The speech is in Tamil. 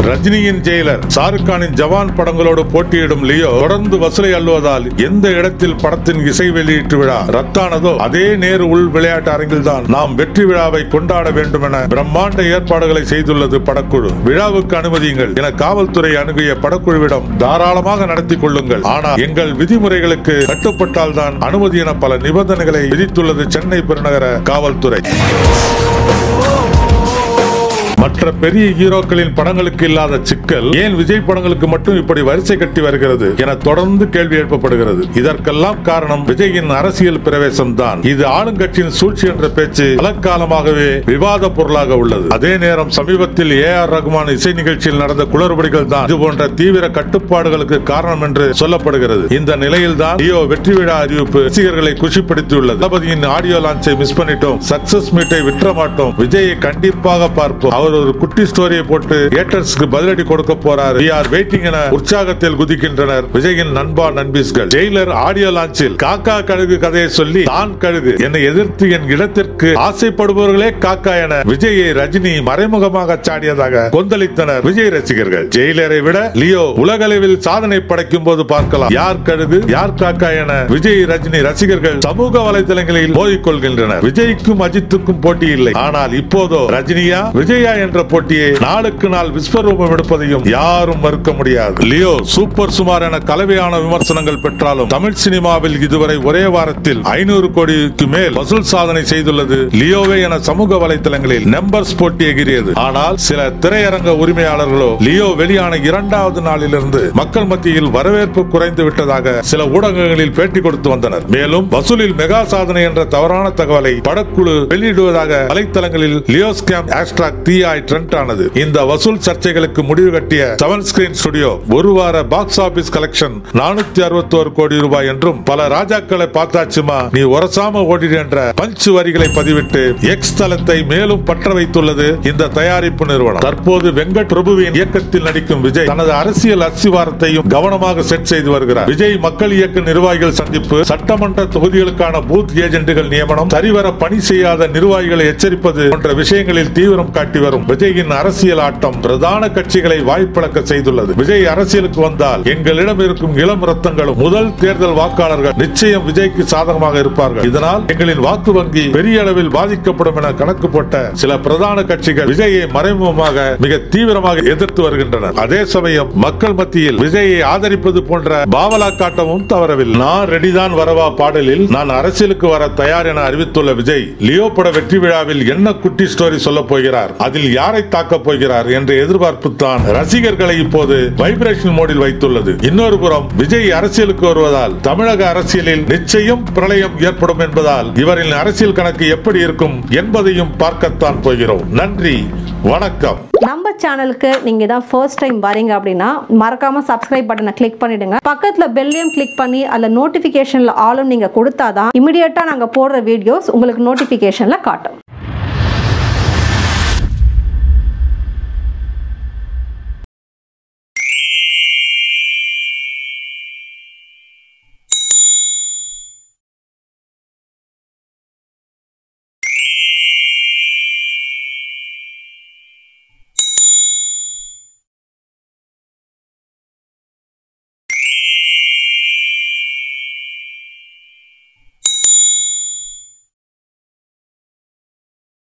ரஜினியின் ஜெயிலர் ஷாருக் கானின் ஜவான் படங்களோடு போட்டியிடும் லியோ தொடர்ந்து வசூலை அள்ளுவதால் எந்த இடத்தில் படத்தின் இசை வெளியீட்டு விழா ரத்தானதோ அதே நேரு உள் விளையாட்டு அரங்கில் தான் நாம் வெற்றி விழாவை கொண்டாட வேண்டும் என பிரம்மாண்ட ஏற்பாடுகளை செய்துள்ளது படக்குழு விழாவுக்கு அனுமதியுங்கள் என காவல்துறை அணுகிய படக்குழுவிடம் தாராளமாக நடத்தி கொள்ளுங்கள் ஆனால் எங்கள் விதிமுறைகளுக்கு கட்டுப்பட்டால் தான் அனுமதி என பல நிபந்தனைகளை விதித்துள்ளது சென்னை பெருநகர காவல்துறை மற்ற பெரிய ஹீரோக்களின் படங்களுக்கு இல்லாத சிக்கல் ஏன் விஜய் படங்களுக்கு மட்டும் இப்படி வரிசை கட்டி வருகிறது என தொடர்ந்து கேள்வி எழுப்பப்படுகிறது இதற்கெல்லாம் காரணம் விஜயின் அரசியல் பிரவேசம் தான் இது ஆளுங்கட்சியின் சூழ்ச்சி என்ற பேச்சு பல காலமாகவே விவாத பொருளாக உள்ளது அதே நேரம் சமீபத்தில் ஏ ஆர் ரகுமான் இசை நிகழ்ச்சியில் நடந்த குளறுபடிகள் தான் இது போன்ற தீவிர கட்டுப்பாடுகளுக்கு காரணம் என்று சொல்லப்படுகிறது இந்த நிலையில் தான் லியோ வெற்றி விழா அறிவிப்பு ரசிகர்களை குஷிப்படுத்தியுள்ளது தளபதியின் ஆடியோ லான்ச்சை மிஸ் பண்ணிட்டோம் சக்சஸ் மீட்டை விற்ற மாட்டோம் விஜயை கண்டிப்பாக பார்ப்போம் அவர் ஒரு குட்டி ஸ்டோரியை போட்டு ஏட்டர்ஸ்க்கு பதிலடி கொடுக்க போறார் we are waiting என உற்சாகத்தில் குதிக்கின்றனர் விஜயின் நண்பா நண்பீஸ்கள் ஜெயிலர் ஆடியோ லான்ச்சில் காக்கா கழுகு கதையை சொல்லி தான் கழுகு என்னை எதிர்த்து என் இடத்திற்கு ஆசைப்படுபவர்களே காக்கா என விஜயை ரஜினி மறைமுகமாக சாடியதாக கொந்தளித்தனர் விஜய் ரசிகர்கள் ஜெயிலரை விட லியோ உலகளவில் சாதனை படைக்கும் போது பார்க்கலாம் யார் கழுகு யார் காக்கா என விஜய் ரஜினி ரசிகர்கள் சமூக வலைதளங்களில் மோதிக் கொள்கின்றனர் விஜய்க்கும் அஜித்துக்கும் போட்டி இல்லை ஆனால் இப்போதோ ரஜினியா விஜயா என்ற போட்டியை நாளுக்கு நாள் விஸ்வரூபம் எடுப்பதையும் யாரும் மறுக்க முடியாது லியோ சூப்பர் சுமார் என கலவையான விமர்சனங்கள் பெற்றாலும் தமிழ் சினிமாவில் இதுவரை ஒரே வாரத்தில் ஐநூறு கோடிக்கு மேல் வசூல் சாதனை செய்துள்ளது லியோவே என சமூக வலைதளங்களில் நம்பர்ஸ் போட்டி எகிரியது ஆனால் சில திரையரங்க உரிமையாளர்களோ லியோ வெளியான இரண்டாவது நாளிலிருந்து மக்கள் மத்தியில் வரவேற்பு குறைந்து விட்டதாக சில ஊடகங்களில் பேட்டி கொடுத்து வந்தனர் மேலும் வசூலில் மெகா சாதனை என்ற தவறான தகவலை படக்குழு வெளியிடுவதாக வலைத்தளங்களில் லியோ ஸ்கேம் ஹேஷ்டாக் தீயாய் ட்ரெண்ட் ஆனது இந்த வசூல் சர்ச்சைகளுக்கு முடிவு கட்டிய செவன் ஸ்கிரீன் ஸ்டுடியோ ஒரு வார பாக்ஸ் ஆபீஸ் கலெக்ஷன் நானூத்தி அறுபத்தோரு கோடி ரூபாய் என்றும் பல ராஜாக்களை பார்த்தாச்சுமா நீ உரசாம ஓடிடு என்ற பஞ்ச் வரிகளை பதிவிட்டு எக்ஸ் தளத்தை மேலும் பற்ற வைத்துள்ளது இந்த தயாரிப்பு நிறுவனம் தற்போது வெங்கட் பிரபுவின் இயக்கத்தில் நடிக்கும் விஜய் தனது அரசியல் அஸ்திவாரத்தையும் கவனமாக செட் செய்து வருகிறார் விஜய் மக்கள் இயக்க நிர்வாகிகள் சந்திப்பு சட்டமன்ற தொகுதிகளுக்கான பூத் ஏஜென்ட்டுகள் நியமனம் சரிவர பணி செய்யாத நிர்வாகிகளை எச்சரிப்பது போன்ற விஷயங்களில் தீவிரம் காட்டி வரும் விஜயின் அரசியல் ஆட்டம் பிரதான கட்சிகளை வாய்ப்பிழக்க செய்துள்ளது விஜய் அரசியலுக்கு வந்தால் எங்களிடம் இருக்கும் இளம் ரத்தங்களும் முதல் தேர்தல் வாக்காளர்கள் நிச்சயம் விஜய்க்கு சாதகமாக இருப்பார்கள் இதனால் எங்களின் வாக்கு வங்கி பெரிய அளவில் பாதிக்கப்படும் என கணக்கு போட்ட சில பிரதான கட்சிகள் விஜயை மறைமுகமாக மிக தீவிரமாக எதிர்த்து வருகின்றனர் அதே சமயம் மக்கள் மத்தியில் விஜயை ஆதரிப்பது போன்ற பாவலா காட்டவும் தவறவில்லை நான் ரெடிதான் வரவா பாடலில் நான் அரசியலுக்கு வர தயார் என அறிவித்துள்ள விஜய் லியோ பட வெற்றி விழாவில் என்ன குட்டி ஸ்டோரி சொல்ல போகிறார் அதில் யாரை தாக்கப் போகிறார் என்ற எதிர்பார்ப்பு தான் ரசிகர்களை இப்போது வைப்ரேஷன் மோடில் வைத்துள்ளது இன்னொரு புறம் விஜய் அரசியலுக்கு வருவதால் தமிழக அரசியலில் நிச்சயம் பிரளயம் ஏற்படும் என்பதால் இவரின் அரசியல் கணக்கு எப்படி இருக்கும் என்பதையும் பார்க்கத்தான் போகிறோம் நன்றி வணக்கம் நம்ம சேனலுக்கு நீங்கள் தான் ஃபர்ஸ்ட் டைம் வரீங்க அப்படின்னா மறக்காமல் சப்ஸ்கிரைப் பட்டனை கிளிக் பண்ணிடுங்க பக்கத்தில் பெல்லையும் கிளிக் பண்ணி அதில் நோட்டிஃபிகேஷனில் ஆளும் நீங்கள் கொடுத்தாதான் இமிடியேட்டாக நாங்கள் போடுற வீடியோஸ் உங்களுக்கு நோட்டிஃபிகேஷனில் காட்டும்